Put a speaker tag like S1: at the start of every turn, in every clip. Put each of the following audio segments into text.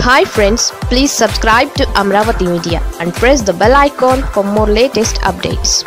S1: hi friends please subscribe to Amaravati media and press the bell icon for more latest updates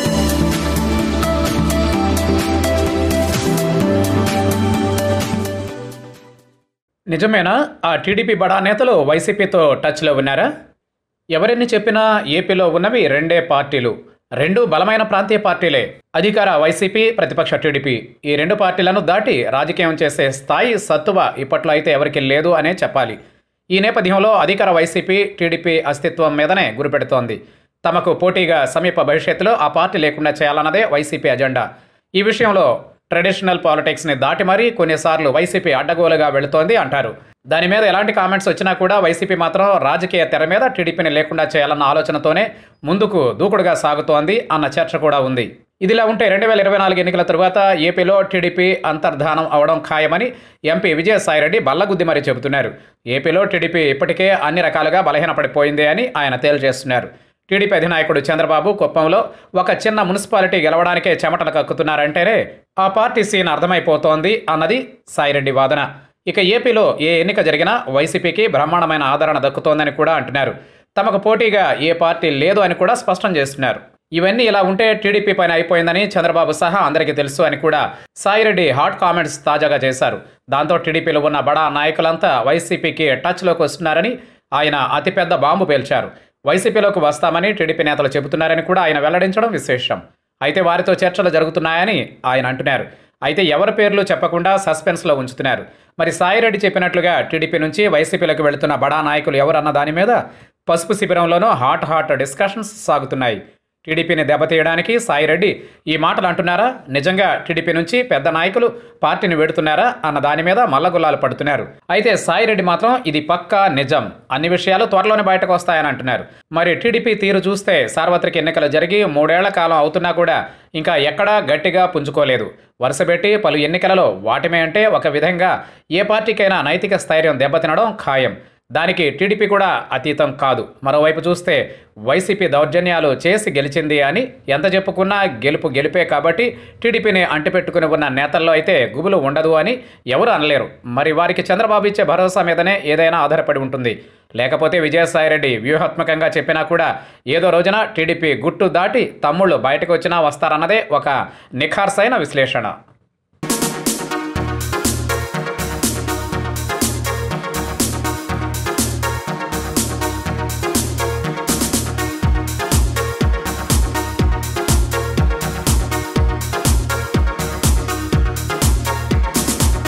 S2: నిజమేనా ఆ TDP బడా నేతలు వైసీపీతో టచ్లో ఉన్నారా ఎవరెన్ని చెప్పినా ఏపీలో ఉన్నవి రెండే పార్టీలు రెండు బలమైన ప్రాంతీయ పార్టీలే అధికార వైసీపీ ప్రతిపక్ష టీడీపీ ఈ రెండు పార్టీలను దాటి రాజకీయం చేసే స్థాయి సత్తువ ఇప్పట్లో అయితే ఎవరికి లేదు అనే చెప్పాలి ఈ నేపథ్యంలో అధికార వైసీపీ టీడీపీ అస్తిత్వం మీదనే గురిపెడుతోంది తమకు పోటీగా సమీప భవిష్యత్తులో ఆ పార్టీ లేకుండా చేయాలన్నదే వైసీపీ అజెండా ఈ విషయంలో ట్రెడిషనల్ పాలిటిక్స్ని దాటి మరీ కొన్నిసార్లు వైసీపీ అడ్డగోలుగా వెళుతోంది అంటారు దాని మీద ఎలాంటి కామెంట్స్ వచ్చినా కూడా వైసీపీ మాత్రం రాజకీయ తెర మీద టీడీపీని లేకుండా చేయాలన్న ఆలోచనతోనే ముందుకు దూకుడుగా సాగుతోంది అన్న చర్చ కూడా ఉంది ఇదిలా ఉంటే రెండు వేల ఇరవై నాలుగు ఎన్నికల తరువాత ఏపీలో టీడీపీ అంతర్ధానం అవడం ఖాయమని ఎంపీ విజయసాయిరెడ్డి బల్లగుద్ది మరీ చెబుతున్నారు ఏపీలో టీడీపీ ఇప్పటికే అన్ని రకాలుగా బలహీనపడిపోయింది అని ఆయన తేల్చేస్తున్నారు టీడీపీ అధినాయకుడు చంద్రబాబు కుప్పంలో ఒక చిన్న మున్సిపాలిటీ గెలవడానికే చెమటలు కక్కుతున్నారంటేనే ఆ పార్టీ సీన్ అర్థమైపోతోంది అన్నది సాయిరెడ్డి వాదన ఇక ఏపీలో ఏ ఎన్నిక జరిగినా వైసీపీకి బ్రహ్మాండమైన ఆదరణ దక్కుతోందని కూడా అంటున్నారు తమకు పోటీగా ఏ పార్టీ లేదు అని కూడా స్పష్టం చేస్తున్నారు ఇవన్నీ ఇలా ఉంటే టీడీపీ పైన అయిపోయిందని చంద్రబాబు సహా అందరికీ తెలుసు అని కూడా సాయిరెడ్డి హాట్ కామెంట్స్ తాజాగా చేశారు దాంతో టీడీపీలో ఉన్న బడా నాయకులంతా వైసీపీకి టచ్లోకి వస్తున్నారని ఆయన అతిపెద్ద బాంబు పేల్చారు వైసీపీలోకి వస్తామని టీడీపీ నేతలు చెబుతున్నారని కూడా ఆయన వెల్లడించడం విశేషం అయితే వారితో చర్చలు జరుగుతున్నాయని ఆయన అంటున్నారు అయితే ఎవరి పేర్లు చెప్పకుండా సస్పెన్స్లో ఉంచుతున్నారు మరి సాయిరెడ్డి చెప్పినట్లుగా టీడీపీ నుంచి వైసీపీలోకి వెళుతున్న బడా నాయకులు ఎవరన్న దాని మీద పసుపు శిబిరంలోనూ హాట్ హాట్ డిస్కషన్స్ సాగుతున్నాయి టీడీపీని దెబ్బతీయడానికి సాయిరెడ్డి ఈ మాటలు అంటున్నారా నిజంగా టీడీపీ నుంచి పెద్ద నాయకులు పార్టీని వెడుతున్నారా అన్న దాని మీద మల్లగుల్లాలు పడుతున్నారు అయితే సాయిరెడ్డి మాత్రం ఇది పక్కా నిజం అన్ని విషయాలు త్వరలోనే బయటకు వస్తాయని అంటున్నారు మరి టీడీపీ తీరు చూస్తే సార్వత్రిక ఎన్నికలు జరిగి మూడేళ్ల కాలం అవుతున్నా కూడా ఇంకా ఎక్కడా గట్టిగా పుంజుకోలేదు వరుసపెట్టి పలు ఎన్నికలలో వాటమే అంటే ఒక విధంగా ఏ పార్టీకైనా నైతిక స్థైర్యం దెబ్బతినడం ఖాయం దానికి టీడీపీ కూడా అతీతం కాదు మరోవైపు చూస్తే వైసీపీ దౌర్జన్యాలు చేసి గెలిచింది అని ఎంత చెప్పుకున్నా గెలుపు గెలిపే కాబట్టి టీడీపీని అంటిపెట్టుకుని ఉన్న నేతల్లో అయితే గుబులు ఉండదు అని ఎవరు అనలేరు మరి వారికి చంద్రబాబు ఇచ్చే భరోసా మీదనే ఏదైనా ఆధారపడి ఉంటుంది లేకపోతే విజయసాయిరెడ్డి వ్యూహాత్మకంగా చెప్పినా కూడా ఏదో రోజున టీడీపీ గుట్టు దాటి తమ్ముళ్ళు బయటకు వచ్చినా వస్తారన్నదే ఒక నిఖార్సైన విశ్లేషణ